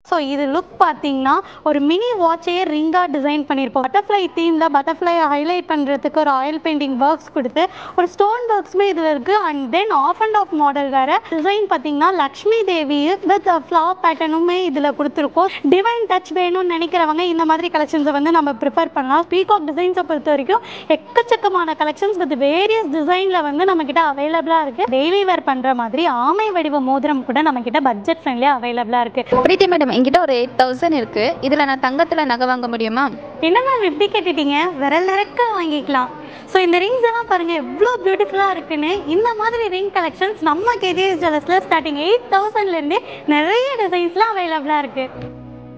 so இது look பார்த்தீங்கன்னா ஒரு மினி வாட்சையே ரிங்காக டிசைன் பண்ணியிருப்போம் பட்டர்ஃப்ளை தீமில் பட்டர்ஃப்ளை ஹைலைட் பண்ணுறதுக்கு ஒரு ஆயில் பெயிண்டிங் ஒர்க்ஸ் கொடுத்து ஒரு ஸ்டோன் ஒர்க்ஸுமே இதில் இருக்குது and then half and half model வேறு டிசைன் பார்த்தீங்கன்னா லக்ஷ்மி தேவி வித் ஃப்ளார் பேட்டர்னுமே இதில் கொடுத்துருக்கோம் டிவைன் டச் வேணும்னு நினைக்கிறவங்க இந்த மாதிரி கலெக்ஷன்ஸை வந்து நம்ம ப்ரிப்பேர் பண்ணலாம் பீகாக் டிசைன்ஸை பொறுத்த வரைக்கும் எக்கச்சக்கமான கலெக்ஷன்ஸ் வித் வேரியஸ் டிசைனில் வந்து நம்மக்கிட்ட அவைலபிளாக இருக்குது டெய்லி வேர் பண்ணுற மாதிரி ஆமை வடிவ மோதிரம் கூட நம்மக்கிட்ட பட்ஜெட் ஃப்ரெண்ட்லியாக அவைலபிளாக இருக்குது பிரீத்தி மேடம் என்கிட்ட ஒரு எயிட் தௌசண்ட் இருக்குது இதில் நான் தங்கத்தில் நகை வாங்க முடியுமா என்ன மேம் இப்படி கேட்டுட்டீங்க விரல் இறக்க வாங்கிக்கலாம் ஸோ இந்த ரிங்ஸ் எல்லாம் பாருங்க எவ்வளோ பியூட்டிஃபுல்லாக இருக்குன்னு இந்த மாதிரி ரிங் கலெக்ஷன்ஸ் நம்ம கேஜிஎஸ் ஜுவல்லர்ஸில் ஸ்டார்டிங் எயிட் தௌசண்ட்லேருந்தே நிறைய டிசைன்ஸ்லாம் அவைலபிளாக இருக்குது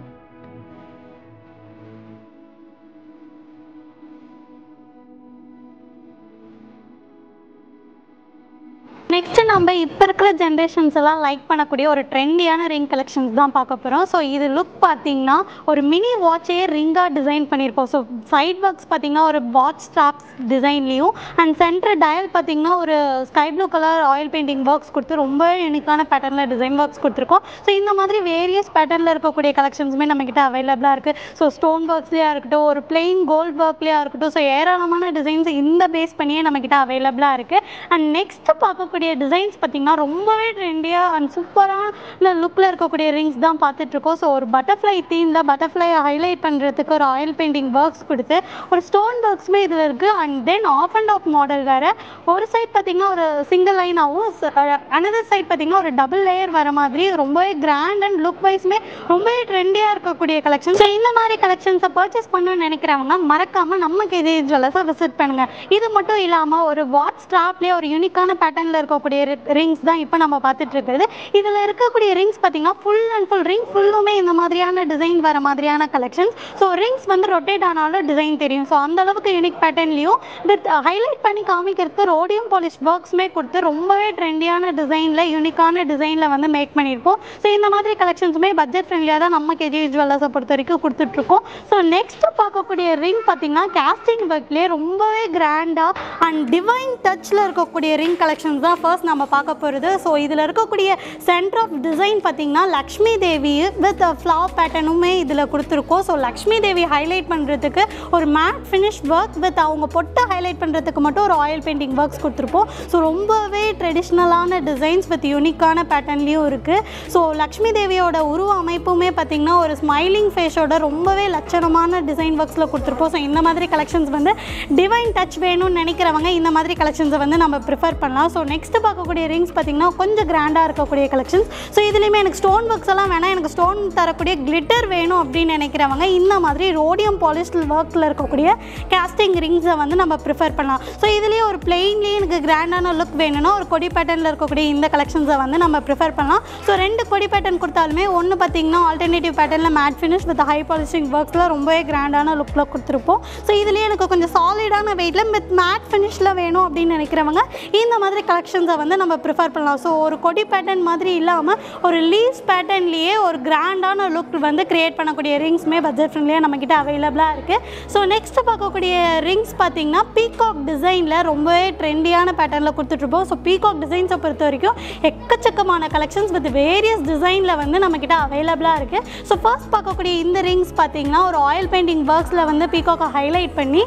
நெக்ஸ்ட் நம்ம இப்போ இருக்கிற ஜென்ரேஷன்ஸ் எல்லாம் லைக் பண்ணக்கூடிய ஒரு ட்ரெண்டியான ரிங் கலெக்ஷன்ஸ் தான் பார்க்க போகிறோம் ஸோ இது லுக் பார்த்தீங்கன்னா ஒரு மினி வாட்சையே ரிங்காக டிசைன் பண்ணியிருப்போம் ஸோ சைட் ஒர்க்ஸ் பார்த்தீங்கன்னா ஒரு வாட்ச் ஸ்ட்ராப்ஸ் டிசைன்லேயும் அண்ட் சென்டர் டயல் பார்த்தீங்கன்னா ஒரு sky blue colour oil painting works கொடுத்து ரொம்ப யூனிக்கான பேட்டர்னில் டிசைன் ஒர்க்ஸ் கொடுத்துருக்கோம் ஸோ இந்த மாதிரி வேரியஸ் பேட்டர்னில் இருக்கக்கூடிய கலெக்ஷன்ஸுமே நம்மக்கிட்ட அவைலபிளாக இருக்குது ஸோ ஸ்டோன் ஒர்க்ஸ்லேயா இருக்கட்டும் ஒரு பிளெயின் கோல்ட் ஒர்க்லேயா இருக்கட்டும் ஸோ ஏராளமான டிசைன்ஸ் இந்த பேஸ் பண்ணியே நம்மக்கிட்ட அவைலபிளாக இருக்குது அண்ட் நெக்ஸ்ட் பார்க்கக்கூடிய டிசைன்ஸ் பார்த்தீங்கன்னா ரொம்பவே ட்ரெண்டியாக அண்ட் சூப்பரான லுக்கில் இருக்கக்கூடிய ரிங்ஸ் தான் பார்த்துட்ருக்கோம் ஸோ ஒரு பட்டர்ஃப்ளை தீமில் பட்டர்ஃப்ளை ஹைலைட் பண்ணுறதுக்கு ஒரு ஆயில் பெயிண்டிங் ஒர்க்ஸ் கொடுத்து ஒரு ஸ்டோன் ஒர்க்ஸுமே இதில் இருக்குது and then half and half model வேறு ஒரு சைட் பார்த்தீங்கன்னா ஒரு சிங்கிள் லைனாகவும் அனதர் சைட் பார்த்தீங்கன்னா ஒரு டபுள் லேயர் வர மாதிரி ரொம்பவே கிராண்ட் அண்ட் லுக் வைஸ்மே ரொம்பவே ட்ரெண்டியாக இருக்கக்கூடிய கலெக்ஷன் ஸோ இந்த மாதிரி கலெக்ஷன்ஸை பர்ச்சேஸ் பண்ணணும்னு நினைக்கிறவங்க மறக்காமல் நம்ம கேஜி ஜுவல்லர்ஸை விசிட் பண்ணுங்கள் இது மட்டும் இல்லாமல் ஒரு வாட்ச் ஸ்ட்ராப்லேயே ஒரு யூனிக்கான பேட்டர்னில் இருக்கக்கூடிய ரிங்ஸ் தான் இப்போ நம்ம பார்த்துட்டு இருக்கிறது இதில் இருக்கக்கூடிய ரிங்ஸ் பார்த்தீங்கன்னா ஃபுல் அண்ட் ஃபுல் ரிங் ஃபுல்லுமே இந்த மாதிரியான டிசைன் வர மாதிரியான கலெக்ஷன்ஸ் ஸோ ரிங்ஸ் வந்து ரொட்டேட் ஆனாலும் டிசைன் தெரியும் ஸோ அந்த அளவுக்கு யூனிக் பேட்டர்ன்லையும் வித் ஹைலைட் பண்ணி காமிக்கிறதுக்கு ரோடியம் பாலிஷ் ஒர்க்ஸ்மே கொடுத்து ரொம்பவே ட்ரெண்டியான டிசைனில் யூனிக்கான டிசைனில் வந்து மேக் பண்ணியிருப்போம் ஸோ இந்த மாதிரி கலெக்ஷன்ஸுமே பட்ஜெட் ஃப்ரெண்ட்லியாக தான் நம்ம கேஜி ஜுவல்லர்ஸை பொறுத்த வரைக்கும் கொடுத்துட்ருக்கோம் ஸோ நெக்ஸ்ட் பார்க்கக்கூடிய ரிங் பார்த்தீங்கன்னா கேஸ்டிங் ஒர்க்லேயே ரொம்பவே கிராண்டாக அண்ட் டிவைன் டச்சில் இருக்கக்கூடிய ரிங் கலெக்ஷன்ஸ் தான் ஃபர்ஸ்ட் நம்ம பார்க்க போகிறது ஸோ இதில் இருக்கக்கூடிய சென்டர் ஆஃப் டிசைன் பார்த்தீங்கன்னா லக்ஷ்மி தேவி வித் ஃப்ளார் பேட்டர்னுமே இதில் கொடுத்துருக்கோம் ஸோ லக்ஷ்மி தேவி ஹைலைட் பண்ணுறதுக்கு ஒரு மேட் ஃபினிஷ் ஒர்க் வித் அவங்க பொட்டை ஹைலைட் பண்ணுறதுக்கு மட்டும் ஒரு ஆயில் பெயிண்டிங் ஒர்க்ஸ் கொடுத்துருப்போம் ஸோ ரொம்பவே ட்ரெடிஷ்னலான டிசைன்ஸ் வித் யூனிக்கான பேட்டர்ன்லேயும் இருக்குது ஸோ லக்ஷ்மி தேவியோட உருவ அமைப்புமே பார்த்திங்கன்னா ஒரு ஸ்மைலிங் ஃபேஸோட ரொம்பவே லட்சணமான டிசைன் ஒர்க்ஸில் கொடுத்துருப்போம் ஸோ இந்த மாதிரி கலெக்ஷன்ஸ் வந்து டிவைன் டச் வேணும்னு நினைக்கிறவங்க இந்த மாதிரி கலெக்ஷன்ஸை வந்து நம்ம ப்ரிஃபர் பண்ணலாம் ஸோ நெக்ஸ்ட் பார்க்கக்கூடிய ரிங்ஸ் பார்த்திங்கன்னா கொஞ்சம் கிராண்டாக இருக்கக்கூடிய கலெக்ஷன்ஸ் ஸோ இதுலேயுமே எனக்கு ஸ்டோன் ஒர்க்ஸ் எல்லாம் வேணாம் எனக்கு ஸ்டோன் தரக்கூடிய கிளிட்டர் வேணும் அப்படின்னு நினைக்கிறவங்க இந்த மாதிரி ரோடியம் பாலிஷ் ஒர்க்கில் இருக்கக்கூடிய கேஸ்டிங் ரிங்ஸை வந்து நம்ம ப்ரிஃபர் பண்ணலாம் ஸோ இதுலேயே ஒரு பிளெயின்லேயே எனக்கு கிராண்டான லுக் வேணும்னா ஒரு கொடி பேட்டர்னில் இருக்கக்கூடிய இந்த கலெக்ஷன்ஸை வந்து நம்ம ப்ரிஃபர் பண்ணலாம் ஸோ ரெண்டு கொடி பேட்டர்ன் கொடுத்தாலுமே ஒன்று பார்த்தீங்கன்னா ஆல்டர்னேட்டிவ் பேட்டர்னில் matte finish with high polishing ஒர்க்ஸில் ரொம்பவே கிராண்டான லுக்கில் கொடுத்துருப்போம் ஸோ இதுலேயே எனக்கு கொஞ்சம் சாலிடான வெயிட்டில் வித் மேட் ஃபினிஷில் வேணும் அப்படின்னு நினைக்கிறவங்க இந்த மாதிரி கலெக்ஷன்ஸை வந்து நம்ம ப்ரிஃபர் பண்ணலாம் ஸோ ஒரு கொடி பேட்டர்ன் மாதிரி இல்லாமல் ஒரு லீவ்ஸ் பேட்டர்ன்லேயே ஒரு கிராண்டான லுக் வந்து கிரியேட் பண்ணக்கூடிய ரிங்ஸ்மே பட்ஜெட் ஃப்ரெண்ட்லியாக நம்மக்கிட்ட அவைலபிளாக இருக்குது ஸோ நெக்ஸ்ட் பார்க்கக்கூடிய ரிங்ஸ் பார்த்தீங்கன்னா பீகாக் டிசைனில் ரொம்பவே ட்ரெண்டியான பேட்டர்னில் கொடுத்துட்ருப்போம் ஸோ பீகாக் டிசைன்ஸை பொறுத்த வரைக்கும் எக்கச்சக்கமான கலெக்ஷன்ஸ் வித் வேரியஸ் டிசைனில் வந்து நம்மக்கிட்ட அவைலபிளாக இருக்குது ஸோ ஃபர்ஸ்ட் பார்க்கக்கூடிய இந்த ரிங்ஸ் பார்த்தீங்கன்னா ஒரு ஆயில் பெயிண்டிங் ஒர்க்ஸில் வந்து பீகாக்கை ஹைலைட் பண்ணி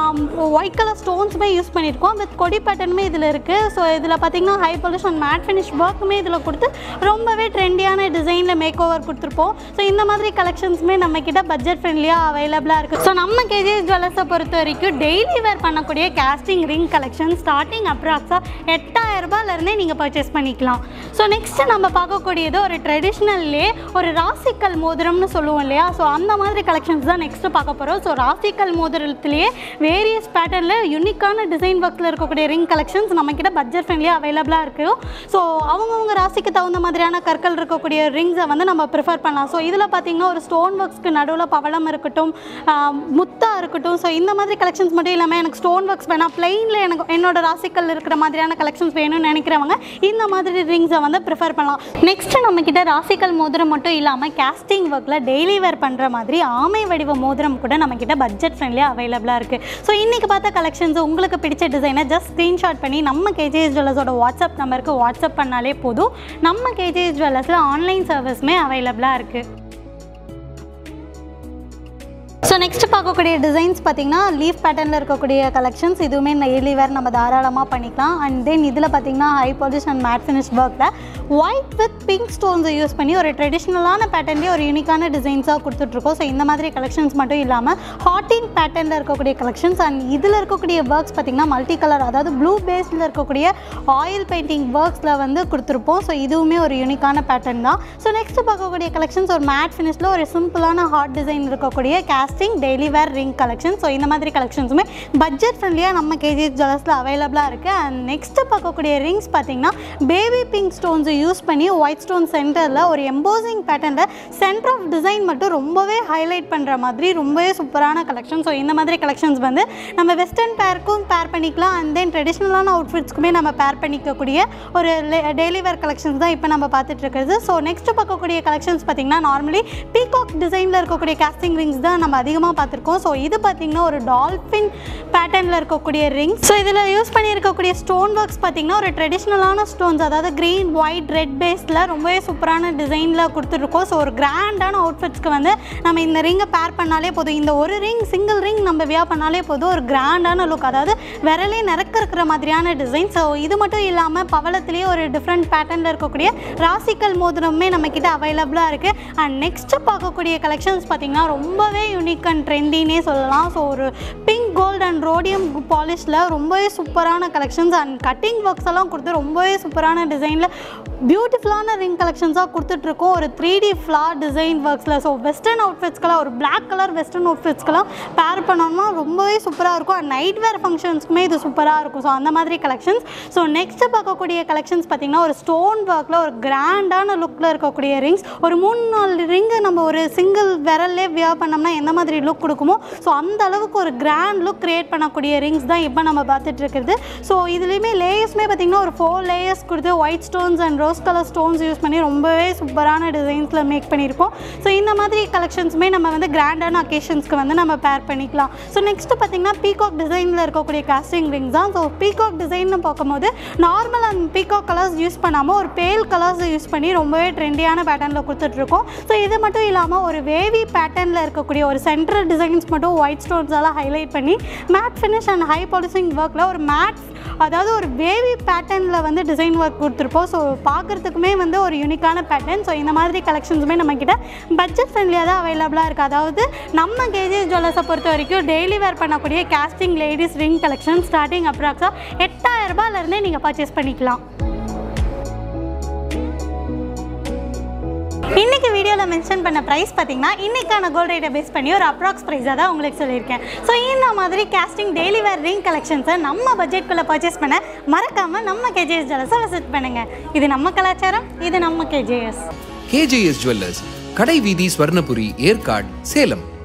ஒயிட் கலர் ஸ்டோன்ஸுமே யூஸ் பண்ணியிருக்கோம் வித் கொடி பேட்டர்னுமே இதில் இருக்குது ஸோ இதில் பார்த்தீங்கன்னா high polish and matte finish ஒர்க்குமே இதில் கொடுத்து ரொம்பவே ட்ரெண்டியான டிசைனில் மேக் ஓவர் கொடுத்துருப்போம் ஸோ இந்த மாதிரி கலெக்ஷன்ஸுமே நம்மக்கிட்ட பட்ஜெட் ஃப்ரெண்ட்லியாக அவைலபிளாக இருக்குது ஸோ நம்ம கேஜிஎஸ் ஜுவல்லர்ஸை பொறுத்த வரைக்கும் டெய்லி வேர் பண்ணக்கூடிய கேஸ்டிங் ரிங் கலெக்ஷன் ஸ்டார்டிங் அப்ராக்ஸாக எட்டாயிரம் ரூபாயிலேருந்தே நீங்கள் பர்ச்சேஸ் பண்ணிக்கலாம் ஸோ நெக்ஸ்ட் நம்ம பார்க்கக்கூடியது ஒரு ட்ரெடிஷ்னல்லே ஒரு ராசிக்கல் மோதிரம்னு சொல்லுவோம் இல்லையா ஸோ அந்த மாதிரி கலெக்ஷன்ஸ் தான் நெக்ஸ்ட்டு பார்க்க போகிறோம் ஸோ ராசிக்கல் மோதிரத்துலேயே வேரியஸ் பேட்டர்னில் யூனிக்கான டிசைன் ஒர்க்கில் இருக்கக்கூடிய ரிங் கலெக்ஷன்ஸ் நம்மக்கிட்ட பட்ஜெட் ஃப்ரெண்ட்லியாக அவைலபிளாக இருக்குது ஸோ அவங்கவுங்க ராசிக்கு தகுந்த மாதிரியான கற்கள் இருக்கக்கூடிய ரிங்ஸை வந்து நம்ம ப்ரிஃபர் பண்ணலாம் ஸோ இதில் பார்த்தீங்கன்னா ஒரு ஸ்டோன் ஒர்க்ஸ்க்கு நடுவில் பவளம் இருக்கட்டும் ஆஹ், முத்தா இருக்கட்டும் ஸோ இந்த மாதிரி கலெக்ஷன்ஸ் மட்டும் இல்லாமல் எனக்கு ஸ்டோன் ஒர்க்ஸ் வேணாம் பிளெயினில் எனக்கு என்னோட ராசிக்கல் இருக்கிற மாதிரியான கலெக்ஷன்ஸ் வேணும்னு நினைக்கிறவங்க இந்த மாதிரி ரிங்ஸை வந்து ப்ரிஃபர் பண்ணலாம் நெக்ஸ்ட் நம்மக்கிட்ட ராசிக்கல் மோதிரம் மட்டும் இல்லாமல் கேஸ்டிங் ஒர்க்கில் டெய்லி வேர் பண்ணுற மாதிரி ஆமை வடிவ மோதிரம் கூட நம்மக்கிட்ட பட்ஜெட் ஃப்ரெண்ட்லியாக அவைலபிளாக இருக்குது ஸோ இன்றைக்கி பார்த்த கலெக்ஷன்ஸ் உங்களுக்கு பிடிச்ச டிசைனை ஜஸ்ட் ஸ்க்ரீன்ஷாட் பண்ணி நம்ம கேஜிஎஸ் ஜுவல்லர்ஸோட வாட்ஸ்அப் நம்பருக்கு வாட்ஸ்அப் பண்ணாலே போதும் நம்ம கேஜிஎஸ் ஜுவல்லர்ஸில் ஆன்லைன் சர்வீஸுமே அவைலபிளாக இருக்குது ஸோ நெக்ஸ்ட் பார்க்கக்கூடிய டிசைன்ஸ் பார்த்தீங்கன்னா லீஃப் பேட்டர்னில் இருக்கக்கூடிய கலெக்ஷன்ஸ் இதுவுமே டெய்லி வேர் நம்ம தாராளமாக பண்ணிக்கலாம் அண்ட் தென் இதில் பார்த்தீங்கன்னா high polish and matte finish ஒர்க்கில் ஒயிட் வித் பிங்க் ஸ்டோன்ஸை யூஸ் பண்ணி ஒரு ட்ரெடிஷ்னலான பேட்டர்ன்லேயே ஒரு யூனிக்கான டிசைன்ஸாக கொடுத்துட்ருக்கோம் ஸோ இந்த மாதிரி கலெக்ஷன்ஸ் மட்டும் இல்லாமல் ஹாட்டின் பேட்டர்னில் இருக்கக்கூடிய கலெக்ஷன்ஸ் அண்ட் இதில் இருக்கக்கூடிய ஒர்க்ஸ் பார்த்தீங்கன்னா மல்டி கலர் அதாவது ப்ளூ பேஸில் இருக்கக்கூடிய ஆயில் பெயிண்டிங் ஒர்க்ஸில் வந்து கொடுத்துருப்போம் ஸோ இதுவுமே ஒரு யூனிக்கான பேட்டர்ன் தான் ஸோ நெக்ஸ்ட் பார்க்கக்கூடிய கலெக்ஷன்ஸ் ஒரு மேட் ஃபினிஷில் ஒரு சிம்பிளான ஹார்ட் டிசைன் இருக்கக்கூடிய casting daily wear ring collection so இந்த மாதிரி கலெக்ஷன்ஸுமே பட்ஜெட் ஃப்ரெண்ட்லியாக நம்ம கேஜி ஜுவல்லர்ஸில் அவைலபிளாக இருக்குது அண்ட் நெக்ஸ்ட்டு பார்க்கக்கூடிய ரிங்ஸ் பார்த்தீங்கன்னா பேபி பிங்க் ஸ்டோன்ஸை யூஸ் பண்ணி ஒயிட் ஸ்டோன் சென்டரில் ஒரு எம்போசிங் பேட்டர்னில் சென்டர் ஆஃப் டிசைன் மட்டும் ரொம்பவே ஹைலைட் பண்ணுற மாதிரி ரொம்பவே சூப்பரான கலெக்ஷன் ஸோ இந்த மாதிரி கலெக்ஷன்ஸ் வந்து நம்ம வெஸ்டர்ன் பேருக்கும் பேர் பண்ணிக்கலாம் அண்ட் தென் ட்ரெடிஷ்னலான அவுட்ஃபிட்ஸ்க்குமே நம்ம பேர் பண்ணிக்கக்கூடிய ஒரு டெய்லி வேர் கலெக்ஷன்ஸ் தான் இப்போ நம்ம பார்த்துட்டு இருக்கிறது ஸோ நெக்ஸ்ட் பார்க்கக்கூடிய கலெக்ஷன்ஸ் பார்த்தீங்கன்னா நார்மலி பீகாக் டிசைனில் இருக்கக்கூடிய கேஸ்டிங் ரிங்ஸ் தான் நம்ம அதிகமாக பார்த்துருக்கோம் ஸோ இது பார்த்தீங்கன்னா ஒரு டால்ஃபின் பேட்டர்னில் இருக்கக்கூடிய ரிங்ஸ் ஸோ இதில் யூஸ் பண்ணியிருக்கக்கூடிய ஸ்டோன் ஒர்க்ஸ் பார்த்தீங்கன்னா ஒரு ட்ரெடிஷ்னலான ஸ்டோன்ஸ் அதாவது க்ரீன் ஒயிட் ரெட் பேஸில் ரொம்பவே சூப்பரான டிசைனில் கொடுத்துருக்கோம் ஸோ ஒரு கிராண்டான அவுட்ஃபிட்ஸ்க்கு வந்து நம்ம இந்த ரிங்கை பேர் பண்ணாலே போதும் இந்த ஒரு ரிங் சிங்கிள் ரிங் நம்ம வியா பண்ணாலே போதும் ஒரு கிராண்டான லுக் அதாவது விரலே நிறக்க இருக்கிற மாதிரியான டிசைன் ஸோ இது மட்டும் இல்லாமல் பவளத்திலேயே ஒரு டிஃப்ரெண்ட் பேட்டர்னில் இருக்கக்கூடிய ராசிக்கல் மோதிரமுமே நம்மக்கிட்ட அவைலபிளாக இருக்குது அண்ட் நெக்ஸ்ட்டு பார்க்கக்கூடிய கலெக்ஷன்ஸ் பார்த்திங்கன்னா ரொம்பவே யூனிக் அண்ட் ட்ரெண்டினே சொல்லலாம் ஸோ ஒரு பிங்க் கோல்ட் அண்ட் ரோடியம் பாலிஷில் ரொம்பவே சூப்பரான கலெக்ஷன்ஸ் அண்ட் கட்டிங் ஒர்க்ஸ் எல்லாம் கொடுத்து ரொம்பவே சூப்பரான டிசைனில் பியூட்டிஃபுல்லான ரிங் கலெக்ஷன்ஸாக கொடுத்துட்ருக்கோம் ஒரு த்ரீ டி ஃப்ளார் டிசைன் ஒர்க்ஸில் ஸோ வெஸ்டர்ன் அவுட்ஃபிட்ஸ்க்கெல்லாம் ஒரு பிளாக் கலர் வெஸ்டர்ன் அவுட்ஃபிட்ஸ்க்கெல்லாம் பேர் பண்ணோம்னா ரொம்பவே சூப்பராக இருக்கும் அண்ட் நைட் வேர் ஃபங்க்ஷன்ஸ்க்குமே இது சூப்பராக இருக்கும் ஸோ அந்த மாதிரி கலெக்ஷன்ஸ் ஸோ நெக்ஸ்ட்டு பார்க்கக்கூடிய கலெக்ஷன்ஸ் பார்த்திங்கன்னா ஒரு ஸ்டோன் ஒர்க்கில் ஒரு கிராண்டான லுக்கில் இருக்கக்கூடிய ரிங்ஸ் ஒரு மூணு நாலு ரிங்கு நம்ம ஒரு சிங்கிள் விரல்லே வியர் பண்ணோம்னா எந்த மாதிரி லுக் கொடுக்குமோ ஸோ அந்த அளவுக்கு ஒரு கிராண்ட் லுக் க்ரியேட் பண்ணக்கூடிய ரிங்ஸ் தான் இப்போ நம்ம பார்த்துட்டு இருக்கிறது ஸோ இதுலேயுமே லேயர்ஸ்மே பார்த்திங்கன்னா ஒரு ஃபோர் லேயர்ஸ் கொடுத்து white stones and rose colour stones use பண்ணி ரொம்பவே சூப்பரான டிசைன்ஸில் மேக் பண்ணியிருக்கோம் ஸோ இந்த மாதிரி கலெக்ஷன்ஸுமே நம்ம வந்து கிராண்டான அக்கேஷன்ஸ்க்கு வந்து நம்ம பேர் பண்ணிக்கலாம் ஸோ நெக்ஸ்ட்டு பார்த்திங்கன்னா பீகாக் டிசைனில் இருக்கக்கூடிய காஸ்டிங் ரிங்ஸ் தான் ஸோ பீகாக் டிசைன்னு பார்க்கும்போது normal and peacock colours use பண்ணாமல் ஒரு பேல் கலர்ஸ் யூஸ் பண்ணி ரொம்பவே ட்ரெண்டியான பேட்டர்னில் கொடுத்துட்ருக்கோம் ஸோ இது மட்டும் இல்லாமல் ஒரு வேவி பேட்டர்னில் இருக்கக்கூடிய ஒரு சென்ட்ரல் டிசைன்ஸ் மட்டும் ஒயிட் ஸ்டோன்ஸ் எல்லாம் ஹைலைட் பண்ணி matte finish and high polishing ஒர்க்கில் ஒரு மேட் அதாவது ஒரு வேவி பேட்டர்னில் வந்து டிசைன் ஒர்க் கொடுத்துருப்போம் ஸோ பார்க்குறதுக்குமே வந்து ஒரு யூனிக்கான பேட்டர்ன் ஸோ இந்த மாதிரி கலெக்ஷன்ஸுமே நம்மக்கிட்ட பட்ஜெட் ஃப்ரெண்ட்லியாக தான் அவைலபிளாக இருக்குது அதாவது நம்ம கேஜிஎஸ் ஜுவல்லர்ஸை பொறுத்த வரைக்கும் டெய்லி வேர் பண்ணக்கூடிய casting ladies ring collection starting அப்ராக்ஸாக எட்டாயிரம் ரூபாயிலேருந்தே நீங்கள் பர்ச்சேஸ் பண்ணிக்கலாம் இன்னைக்கு வீடியோவில் மென்ஷன் பண்ண ப்ரைஸ் பார்த்தீங்கன்னா இன்னைக்கான கோல்ட் ரேட்டை பேஸ் பண்ணி ஒரு அப்ராக்ஸ் ப்ரைஸாக தான் உங்களுக்கு சொல்லியிருக்கேன் ஸோ இந்த மாதிரி கேஸ்டிங் டெய்லி வேர் ரிங் கலெக்ஷன்ஸை நம்ம பட்ஜெட்குள்ளே பர்ச்சேஸ் பண்ண மறக்காமல் நம்ம கேஜிஎஸ் ஜுவல்லர்ஸை விசிட் பண்ணுங்கள் இது நம்ம கலாச்சாரம் இது நம்ம கேஜிஎஸ் கேஜேஎஸ் ஜுவல்லர்ஸ் கடை வீதி ஸ்வர்ணபுரி ஏற்காடு சேலம்